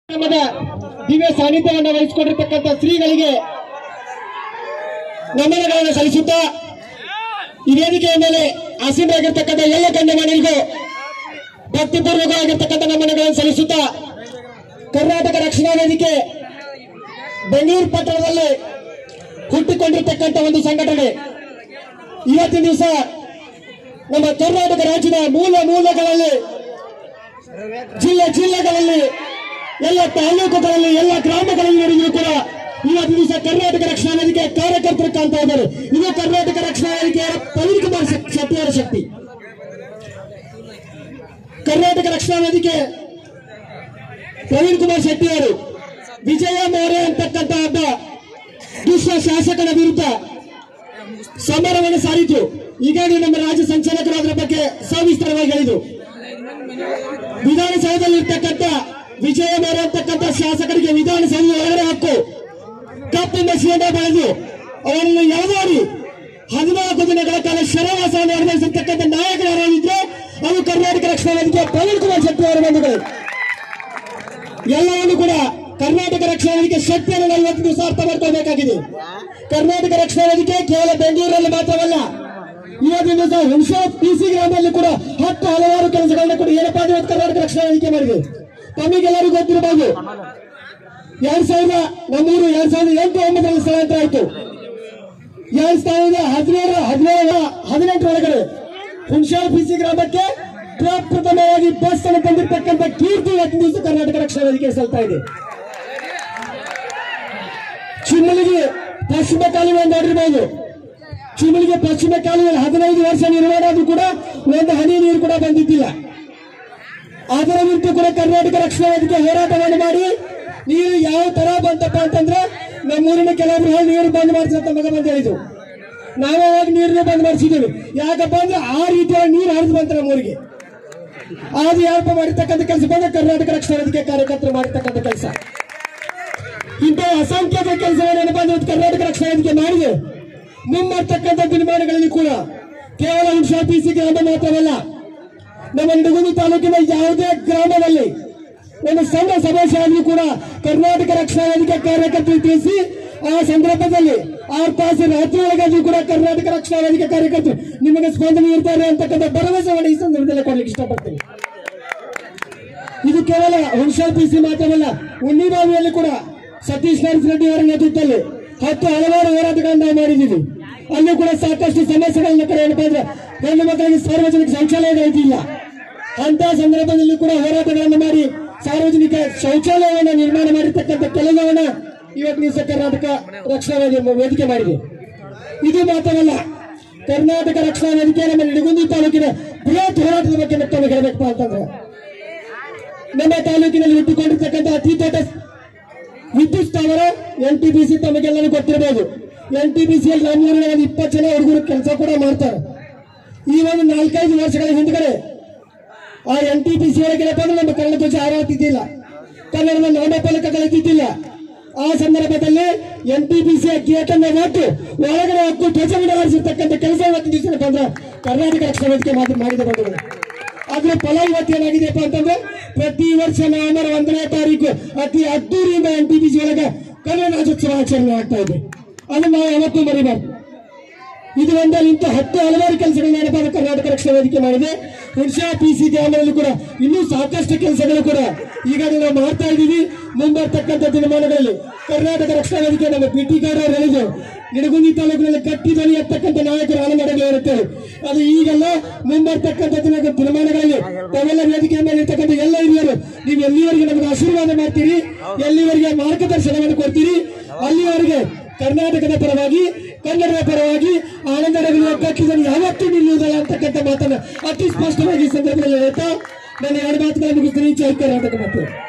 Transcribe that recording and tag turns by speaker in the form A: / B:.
A: ಕಾರ್ಯಕ್ರಮದ ದಿವ್ಯ ಸಾನ್ನಿಧ್ಯವನ್ನು ವಹಿಸಿಕೊಂಡಿರ್ತಕ್ಕಂಥ ಶ್ರೀಗಳಿಗೆ ನಮನಗಳನ್ನು ಸಲ್ಲಿಸುತ್ತಾ ಈ ವೇದಿಕೆಯ ಮೇಲೆ ಆಸೀನರಾಗಿರ್ತಕ್ಕಂಥ ಎಲ್ಲ ಗಣ್ಯಮಾನ್ಯರಿಗೂ ಭಕ್ತಿಪೂರ್ವಕವಾಗಿರ್ತಕ್ಕಂಥ ನಮನಗಳನ್ನು ಸಲ್ಲಿಸುತ್ತಾ ಕರ್ನಾಟಕ ರಕ್ಷಣಾ ವೇದಿಕೆ ಬೆಂಗಳೂರು ಪಟ್ಟಣದಲ್ಲಿ ಹುಟ್ಟಿಕೊಂಡಿರ್ತಕ್ಕಂಥ ಒಂದು ಸಂಘಟನೆ ಇವತ್ತಿನ ದಿವಸ ನಮ್ಮ ಕರ್ನಾಟಕ ರಾಜ್ಯದ ಮೂಲ ಮೂಲಗಳಲ್ಲಿ ಜಿಲ್ಲೆ ಜಿಲ್ಲೆಗಳಲ್ಲಿ ಎಲ್ಲ ತಾಲೂಕುಗಳಲ್ಲಿ ಎಲ್ಲ ಗ್ರಾಮಗಳಲ್ಲಿ ನಡೆದರೂ ಕೂಡ ಇವತ್ತು ದಿವಸ ಕರ್ನಾಟಕ ರಕ್ಷಣಾ ವೇದಿಕೆ ಕಾರ್ಯಕರ್ತರು ಕಾಣ್ತಾ ಇದ್ದಾರೆ ಇದು ಕರ್ನಾಟಕ ರಕ್ಷಣಾ ವೇದಿಕೆಯ ಪ್ರವೀಣ್ ಕುಮಾರ್ ಶಕ್- ಶೆಟ್ಟಿಯವರ ಶಕ್ತಿ ಕರ್ನಾಟಕ ರಕ್ಷಣಾ ವೇದಿಕೆ ಪ್ರವೀಣ್ ಕುಮಾರ್ ಶೆಟ್ಟಿಯವರು ವಿಜಯ ಮೋರೆ ಅಂತಕ್ಕಂಥ ಒಬ್ಬ ದುಷ್ಟ ಶಾಸಕನ ವಿರುದ್ಧ ಸಮರವನ್ನು ಸಾರಿತು ಈಗಾಗಲೇ ನಮ್ಮ ರಾಜ್ಯ ಸಂಚಾಲಕರು ಅದರ ಬಗ್ಗೆ ಸವಿಸ್ತಾರವಾಗಿ ಹೇಳಿದರು ವಿಧಾನಸೌಧದಲ್ಲಿ ಇರ್ತಕ್ಕಂಥ ವಿಜಯ ಮೇರೆ ಅಂತಕ್ಕಂಥ ಶಾಸಕರಿಗೆ ವಿಧಾನಸೌಧ ಒಳಗಡೆ ಹಕ್ಕು ಕಪ್ಪು ಮಸಿಯಿಂದ ಬೆಳೆದು ಅವರನ್ನು ಯಾವ್ದಾರಿ ಹದಿನಾಲ್ಕು ದಿನಗಳ ಕಾಲ ಶರವಾಸವನ್ನು ಅನುಭವಿಸಿರ್ತಕ್ಕಂಥ ನಾಯಕರು ಯಾರಾಗಿದ್ರೆ ಅದು ಕರ್ನಾಟಕ ರಕ್ಷಣಾ ವೇದಿಕೆ ಪ್ರವೀಣ್ ಕುಮಾರ್ ಶೆಟ್ಟಿ ಅವರ ಬಂಧುಗಳು ಎಲ್ಲವನ್ನು ಕೂಡ ಕರ್ನಾಟಕ ರಕ್ಷಣಾ ವೇದಿಕೆ ಶಕ್ತಿಯನ್ನು ನಾವು ಇವತ್ತು ದಿವಸ ಅರ್ಥ ಮಾಡ್ಕೋಬೇಕಾಗಿದೆ ಕರ್ನಾಟಕ ರಕ್ಷಣಾ ವೇದಿಕೆ ಕೇವಲ ಬೆಂಗಳೂರಲ್ಲಿ ಮಾತ್ರವಲ್ಲ ಇವತ್ತಿನ ದಿವಸ ಹುಣಸೆ ಪಿ ಸಿ ಗ್ರಾಮದಲ್ಲಿ ಕೂಡ ಹತ್ತು ಹಲವಾರು ಕೆಲಸಗಳನ್ನ ಕೂಡ ಏನಪ್ಪಾ ಅಂದ್ರೆ ಇವತ್ತು ಕರ್ನಾಟಕ ರಕ್ಷಣಾ ವೇದಿಕೆ ಮಾಡಿದೆ ತಮಗೆಲ್ಲರಿಗೂ ಗೊತ್ತಿರಬಹುದು ಎರಡ್ ಸಾವಿರದ ನಮ್ಮೂರು ಎರಡ್ ಸಾವಿರದ ಎಂಟು ಒಂಬತ್ತರಲ್ಲಿ ಸ್ಥಳಾಂತರ ಆಯ್ತು ಎರಡ್ ಸಾವಿರದ ಹದಿನೇಳು ಹದಿನೇಳು ಹದಿನೆಂಟರೊಳಗಡೆ ಹುಣಸಾಳ ಪಿ ಸಿ ಗ್ರಾಮಕ್ಕೆ ಪ್ರಪ್ರಥಮವಾಗಿ ಬಸ್ ಅನ್ನು ತಂದಿರ್ತಕ್ಕಂಥ ಕೀರ್ತಿ ಇವತ್ತಿನ ದಿವಸ ಕರ್ನಾಟಕ ರಕ್ಷಣಾ ವೇದಿಕೆ ಸಲ್ತಾ ಇದೆ ಚಿಮ್ಮಲಿಗೆ ಪಶ್ಚಿಮ ಕಾಲುವೆ ನೋಡಿರ್ಬೋದು ಚಿಮ್ಮಲಿಗೆ ಪಶ್ಚಿಮ ಕಾಲುವೆಯಲ್ಲಿ ಹದಿನೈದು ವರ್ಷ ನಿರ್ಮಾಣ ಆದ್ರೂ ಕೂಡ ಒಂದು ಹನಿ ನೀರು ಕೂಡ ಬಂದಿದ್ದಿಲ್ಲ ಅದರ ವಿರುದ್ಧ ಕೂಡ ಕರ್ನಾಟಕ ರಕ್ಷಣಾ ವೇದಿಕೆ ಹೋರಾಟವನ್ನು ಮಾಡಿ ನೀರು ಯಾವ ತರ ಬಂತಪ್ಪ ಅಂತಂದ್ರೆ ನಮ್ಮೂರಿನ ಕೆಲವೊಬ್ರು ಹೇಳಿ ನೀರು ಬಂದ್ ಮಾಡಿಸಿ ಮಗ ಬಂದ ಹೇಳಿದ್ರು ನಾವೇ ಹೋಗಿ ನೀರನ್ನ ಬಂದ್ ಮಾಡಿಸಿದ್ದೀವಿ ಯಾಕಪ್ಪ ಅಂದ್ರೆ ಆ ರೀತಿಯಾಗಿ ನೀರು ಹರಿದು ಬಂತ ನಮ್ಮೂರಿಗೆ ಅದು ಯಾರಪ್ಪ ಮಾಡಿರ್ತಕ್ಕಂಥ ಕೆಲಸ ಬಂದ್ರೆ ಕರ್ನಾಟಕ ರಕ್ಷಣಾ ವೇದಿಕೆ ಕಾರ್ಯಕರ್ತರು ಮಾಡಿರ್ತಕ್ಕಂಥ ಕೆಲಸ ಇಂಥ ಅಸಂಖ್ಯಾತ ಕೆಲಸವನ್ನು ಏನಪ್ಪಾ ಅಂದ್ರೆ ಇವತ್ತು ಕರ್ನಾಟಕ ರಕ್ಷಣಾ ವೇದಿಕೆ ಮಾಡಿದೆ ಮುಂಬರ್ತಕ್ಕಂಥ ದಿನಮಾನಗಳಲ್ಲಿ ಕೂಡ ಕೇವಲ ಹುಣಸಾ ಪಿ ಸಿ ಗ್ರಾಮ ಮಾತ್ರವಲ್ಲ ನಮ್ಮ ನಿಡಗುಂದಿ ತಾಲೂಕಿನ ಯಾವುದೇ ಗ್ರಾಮದಲ್ಲಿ ಒಂದು ಸಣ್ಣ ಸಮಸ್ಯೆ ಆದ್ರೂ ಕೂಡ ಕರ್ನಾಟಕ ರಕ್ಷಣಾ ವೇದಿಕೆ ಕಾರ್ಯಕರ್ತರು ತಿಳಿಸಿ ಆ ಸಂದರ್ಭದಲ್ಲಿ ಆರು ತಾಸು ರಾತ್ರಿ ಒಳಗಾದ್ರೂ ಕೂಡ ಕರ್ನಾಟಕ ರಕ್ಷಣಾ ವೇದಿಕೆ ಕಾರ್ಯಕರ್ತರು ನಿಮಗೆ ಸ್ಪಂದನೆ ಇರ್ತಾರೆ ಅಂತಕ್ಕಂಥ ಭರವಸೆಯನ್ನು ಈ ಸಂದರ್ಭದಲ್ಲಿ ಕೊಡ್ಲಿಕ್ಕೆ ಇಷ್ಟಪಡ್ತೀನಿ ಇದು ಕೇವಲ ಹುಣಸಲ್ ಪಿ ಸಿ ಮಾತ್ರವಲ್ಲ ಉಣ್ಣಿಬಾವಿಯಲ್ಲಿ ಕೂಡ ಸತೀಶ್ ನಾರಾಯಣ ರೆಡ್ಡಿ ಅವರ ನೇತೃತ್ವದಲ್ಲಿ ಹತ್ತು ಹಲವಾರು ಹೋರಾಟಗಳನ್ನ ನಾವು ಮಾಡಿದ್ದೀವಿ ಅಲ್ಲಿ ಕೂಡ ಸಾಕಷ್ಟು ಸಮಸ್ಯೆಗಳನ್ನ ಕೂಡ ಏನಪ್ಪಾ ಅಂದ್ರೆ ಗಂಡು ಮಕ್ಕಳಿಗೆ ಸಾರ್ವಜನಿಕ ಶೌಚಾಲಯಗಳಿದ್ದಿಲ್ಲ ಅಂತ ಸಂದರ್ಭದಲ್ಲಿ ಕೂಡ ಹೋರಾಟಗಳನ್ನು ಮಾಡಿ ಸಾರ್ವಜನಿಕ ಶೌಚಾಲಯವನ್ನು ನಿರ್ಮಾಣ ಮಾಡಿರ್ತಕ್ಕಂಥ ಕೆಲಸವನ್ನ ಇವತ್ತು ದಿವಸ ಕರ್ನಾಟಕ ರಕ್ಷಣಾ ವೇದಿ- ವೇದಿಕೆ ಮಾಡಿದೆ ಇದು ಮಾತ್ರವಲ್ಲ ಕರ್ನಾಟಕ ರಕ್ಷಣಾ ವೇದಿಕೆ ನಮ್ಮ ನಿಡಗುಂದಿ ತಾಲೂಕಿನ ಬೃಹತ್ ಹೋರಾಟದ ಬಗ್ಗೆ ತಮಗೆ ಹೇಳಬೇಕಪ್ಪ ಅಂತಂದ್ರೆ ನಮ್ಮ ತಾಲೂಕಿನಲ್ಲಿ ಹುಟ್ಟಿಕೊಂಡಿರ್ತಕ್ಕಂಥ ಅತಿ ದೊಡ್ಡ ವಿದ್ಯುತ್ ಸ್ಥಾವರ ಎನ್ ಟಿ ಬಿ ಸಿ ತಮಗೆಲ್ಲರೂ ಗೊತ್ತಿರಬಹುದು ಎನ್ ಟಿ ಬಿ ಸಿಯಲ್ಲಿ ನಮ್ಮೂರಿನ ಒಂದು ಇಪ್ಪತ್ತು ಜನ ಹುಡುಗರು ಕೆಲಸ ಕೂಡ ಮಾಡ್ತಾರೆ ಈ ಒಂದು ನಾಲ್ಕೈದು ವರ್ಷಗಳ ಹಿಂದ್ಗಡೆ ಆ ಎನ್ ಟಿ ಪಿ ಸಿ ಒಳಗೇನಪ್ಪ ಅಂದ್ರೆ ನಮ್ಮ ಕನ್ನಡ ಧ್ವಜ ಹಾರಾಡ್ತಿದ್ದಿಲ್ಲ ಕನ್ನಡದ ನಾಮಫಲಕಗಳಿದ್ದಿದ್ದಿಲ್ಲ ಆ ಸಂದರ್ಭದಲ್ಲಿ N T P C gate ಅನ್ನ ಒಟ್ಟು ಒಳಗಡೆ ಹಾಕು ಧ್ವಜವನ್ನು ಹಾರಿಸಿರ್ತಕ್ಕಂಥ ಕೆಲಸ ಇವತ್ತಿನ ದಿವಸ ಬಂದ್ರೆ ಕರ್ನಾಟಕ ರಕ್ಷಣಾ ವೇದಿಕೆ ಮಾತ್ರ ಮಾಡಿದೆ ಬಂಧುಗಳು ಅದ್ರ ಫಲ ಇವತ್ತು ಏನಾಗಿದೆಯಪ್ಪ ಅಂತಂದ್ರೆ ಪ್ರತಿ ವರ್ಷ ನವೆಂಬರ್ ಒಂದನೇ ತಾರೀಕು ಅತಿ ಅದ್ದೂರಿಯಿಂದ ಎನ್ ಟಿ ಪಿ ಸಿ ಒಳಗೆ ಕನ್ನಡ ರಾಜ್ಯೋತ್ಸವ ಆಚರಣೆ ಆಗ್ತಾ ಇದೆ ಅದನ್ನ ನಾವು ಯಾವತ್ತೂ ಮರಿಬಾರ್ದು ಇದು ಒಂದೇ ಇಂಥ ಹತ್ತು ಹಲವಾರು ಕೆಲಸಗಳನ್ನ ಏನಪ್ಪ ಅಂದ್ರೆ ಕರ್ನಾಟಕ ರಕ್ಷಣಾ ವೇದಿಕೆ ಮಾಡಿದೆ ಹುಣಸಾ ಪಿ ಸಿ ಗ್ರಾಮದಲ್ಲಿ ಕೂಡ ಇನ್ನೂ ಸಾಕಷ್ಟು ಕೆಲಸಗಳು ಕೂಡ ಈಗಾಗಲೇ ನಾವು ಮಾಡ್ತಾ ಇದ್ದೀವಿ ಮುಂಬರ್ತಕ್ಕಂಥ ದಿನಮಾನಗಳಲ್ಲಿ ಕರ್ನಾಟಕ ರಕ್ಷಣಾ ವೇದಿಕೆ ನಮ್ಮ ಪಿ ಟಿ ಅವರು ಹೇಳಿದ್ರು ನಿಡಗುಂದಿ ತಾಲೂಕಿನಲ್ಲಿ ಗಟ್ಟಿ ಧ್ವನಿ ಎತ್ತಕ್ಕಂಥ ನಾಯಕರು ಆಲಮಡಗೆ ಇರುತ್ತೇವೆ ಅದು ಈಗೆಲ್ಲ ಮುಂಬರ್ತಕ್ಕಂಥ ದಿನ ದಿನಮಾನಗಳಲ್ಲಿ ತಾವೆಲ್ಲ ವೇದಿಕೆ ಮೇಲೆ ಇರ್ತಕ್ಕಂಥ ಎಲ್ಲ ಹಿರಿಯರು ನೀವು ಎಲ್ಲಿವರೆಗೆ ನಮಗೆ ಆಶೀರ್ವಾದ ಮಾಡ್ತೀರಿ ಎಲ್ಲಿವರೆಗೆ ಮಾರ್ಗದರ್ಶನವನ್ನು ಕೊಡ್ತೀರಿ ಅಲ್ಲಿವರೆಗೆ ಕರ್ನಾಟಕದ ಪರವಾಗಿ ಕನ್ನಡದ ಪರವಾಗಿ ಆನಂದರವಿರುವ ಕಟ್ಟಿದಲ್ಲಿ ಯಾವತ್ತೂ ನಿಲ್ಲುವುದಿಲ್ಲ ಅಂತಕ್ಕಂಥ ಮಾತನ್ನ ಅತಿ ಸ್ಪಷ್ಟವಾಗಿ ಈ ಸಂದರ್ಭದಲ್ಲಿ ಹೇಳ್ತಾ ನನ್ನ ಎರಡು ಮಾತುಗಳನ್ನು ಮುಗಿಸ್ತೀನಿ ಜೈ ಕರ್ನಾಟಕ ಮತ್ತು